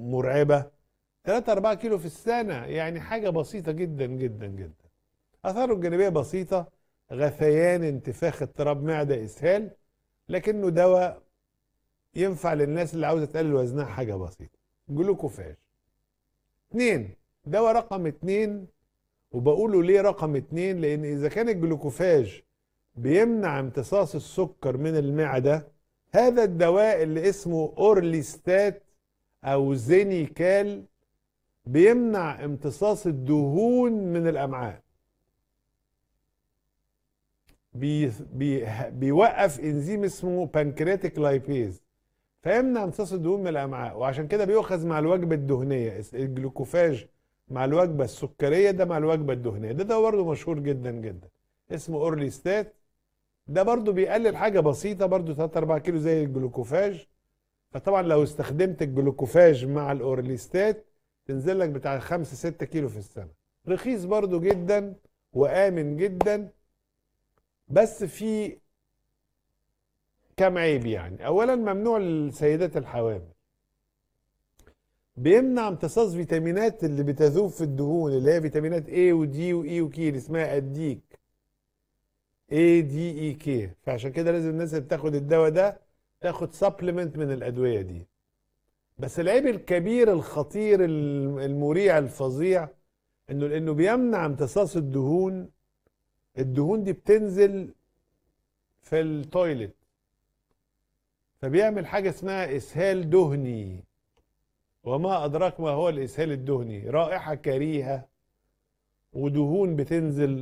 مرعبة 3 4 كيلو في السنة يعني حاجة بسيطة جدا جدا جدا آثاره الجانبية بسيطة غثيان انتفاخ اضطراب معدة إسهال لكنه دواء ينفع للناس اللي عاوزة تقلل وزنها حاجة بسيطة جلوكوفاج اتنين دواء رقم اتنين وبقوله ليه رقم اتنين لأن إذا كان الجلوكوفاج بيمنع امتصاص السكر من المعدة هذا الدواء اللي اسمه اورليستات او زينيكال بيمنع امتصاص الدهون من الامعاء بي بي بيوقف انزيم اسمه بانكرياتيك لايبيز فيمنع امتصاص الدهون من الامعاء وعشان كده بيؤخذ مع الوجبه الدهنيه الجلوكوفاج مع الوجبه السكريه ده مع الوجبه الدهنيه ده ده برضه مشهور جدا جدا اسمه اورليستات ده برضو بيقلل حاجة بسيطة برضو 3 4 كيلو زي الجلوكوفاج فطبعا لو استخدمت الجلوكوفاج مع الاورليستات تنزل لك بتاع 5 6 كيلو في السنة رخيص برضو جدا وآمن جدا بس في كام عيب يعني اولا ممنوع للسيدات الحوامل بيمنع امتصاص فيتامينات اللي بتذوب في الدهون اللي هي فيتامينات A ودي وإي وكي اللي اسمها اديك اي دي اي كي فعشان كده لازم الناس اللي بتاخد الدواء ده تاخد سبلمنت من الادويه دي بس العيب الكبير الخطير المريع الفظيع انه لانه بيمنع امتصاص الدهون الدهون دي بتنزل في التويلت فبيعمل حاجه اسمها اسهال دهني وما ادراك ما هو الاسهال الدهني رائحه كريهه ودهون بتنزل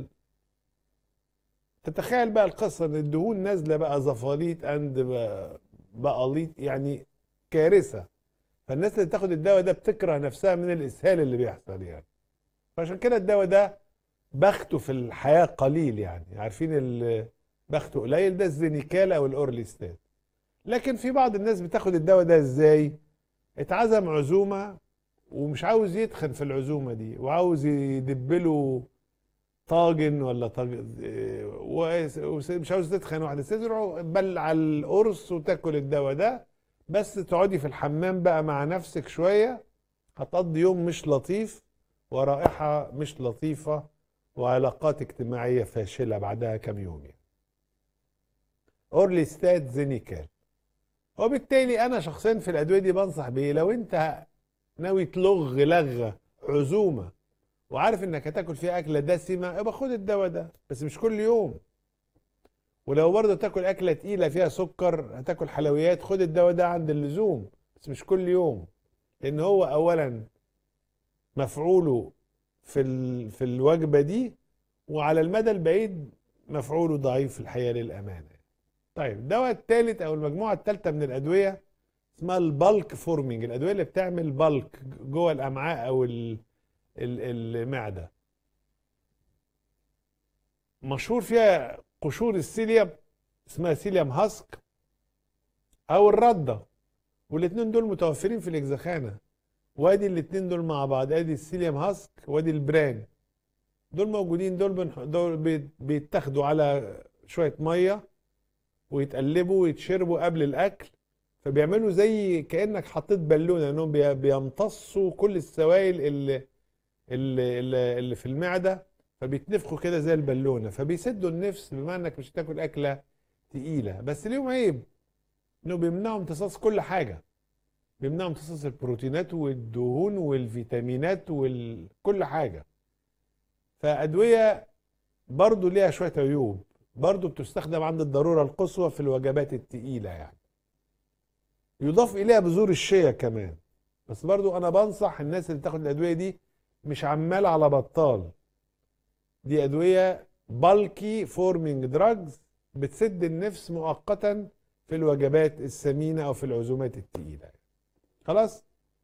تتخيل بقى القصه ان الدهون نازله بقى زفاليت اند بقاليط يعني كارثه فالناس اللي تاخد الدواء ده بتكره نفسها من الاسهال اللي بيحصل يعني فعشان كده الدواء ده بخته في الحياه قليل يعني عارفين بخته قليل ده الزينيكال او الاورليستات لكن في بعض الناس بتاخد الدواء ده ازاي اتعزم عزومه ومش عاوز يتخن في العزومه دي وعاوز يدبله طاجن ولا طاجن ومش عاوز تتخن واحده تروح بل على القرص وتاكل الدواء ده بس تقعدي في الحمام بقى مع نفسك شويه هتقضي يوم مش لطيف ورائحه مش لطيفه وعلاقات اجتماعيه فاشله بعدها كام يوم يعني. اورليستات زينيكال وبالتالي انا شخصيا في الادويه دي بنصح بيه لو انت ناوي تلغ لغه عزومه وعارف انك هتاكل فيها اكله دسمه يبقى خد الدواء ده بس مش كل يوم ولو برضه تاكل اكله تقيله فيها سكر هتاكل حلويات خد الدواء ده عند اللزوم بس مش كل يوم لان هو اولا مفعوله في ال... في الوجبه دي وعلى المدى البعيد مفعوله ضعيف في الحقيقه للامانه طيب الدواء الثالث او المجموعه الثالثه من الادويه اسمها البلك فورمينج الادويه اللي بتعمل بلك جوه الامعاء او ال... المعده مشهور فيها قشور السيليوم اسمها سيليوم هاسك او الرده والاثنين دول متوفرين في الاجزخانه وادي الاثنين دول مع بعض ادي السيليوم هاسك وادي البران دول موجودين دول بنح... دول بيتاخدوا على شويه ميه ويتقلبوا ويتشربوا قبل الاكل فبيعملوا زي كانك حطيت بالونه انهم بيمتصوا كل السوائل اللي اللي, اللي في المعده فبيتنفخوا كده زي البالونه فبيسدوا النفس بما انك مش هتاكل اكله تقيله بس ليهم عيب انه بيمنعوا امتصاص كل حاجه بيمنعوا امتصاص البروتينات والدهون والفيتامينات وكل حاجه فادويه برضو ليها شويه عيوب برضو بتستخدم عند الضروره القصوى في الوجبات التقيله يعني يضاف اليها بذور الشيا كمان بس برضو انا بنصح الناس اللي تاخد الادويه دي مش عمال على بطال دي ادويه بالكي فورمينج دراجز بتسد النفس مؤقتا في الوجبات السمينه او في العزومات التقيله خلاص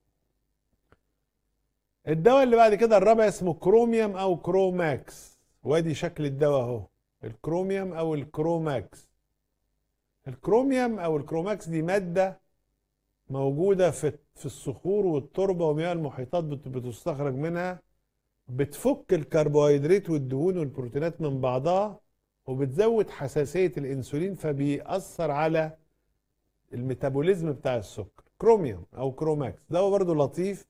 الدواء اللي بعد كده الرابع اسمه كروميوم او كروماكس وادي شكل الدواء اهو الكروميوم او الكروماكس الكروميوم او الكروماكس دي ماده موجوده في في الصخور والتربه ومياه المحيطات بتستخرج منها بتفك الكربوهيدرات والدهون والبروتينات من بعضها وبتزود حساسيه الانسولين فبيأثر على الميتابوليزم بتاع السكر كروميوم او كروماكس دواء برضه لطيف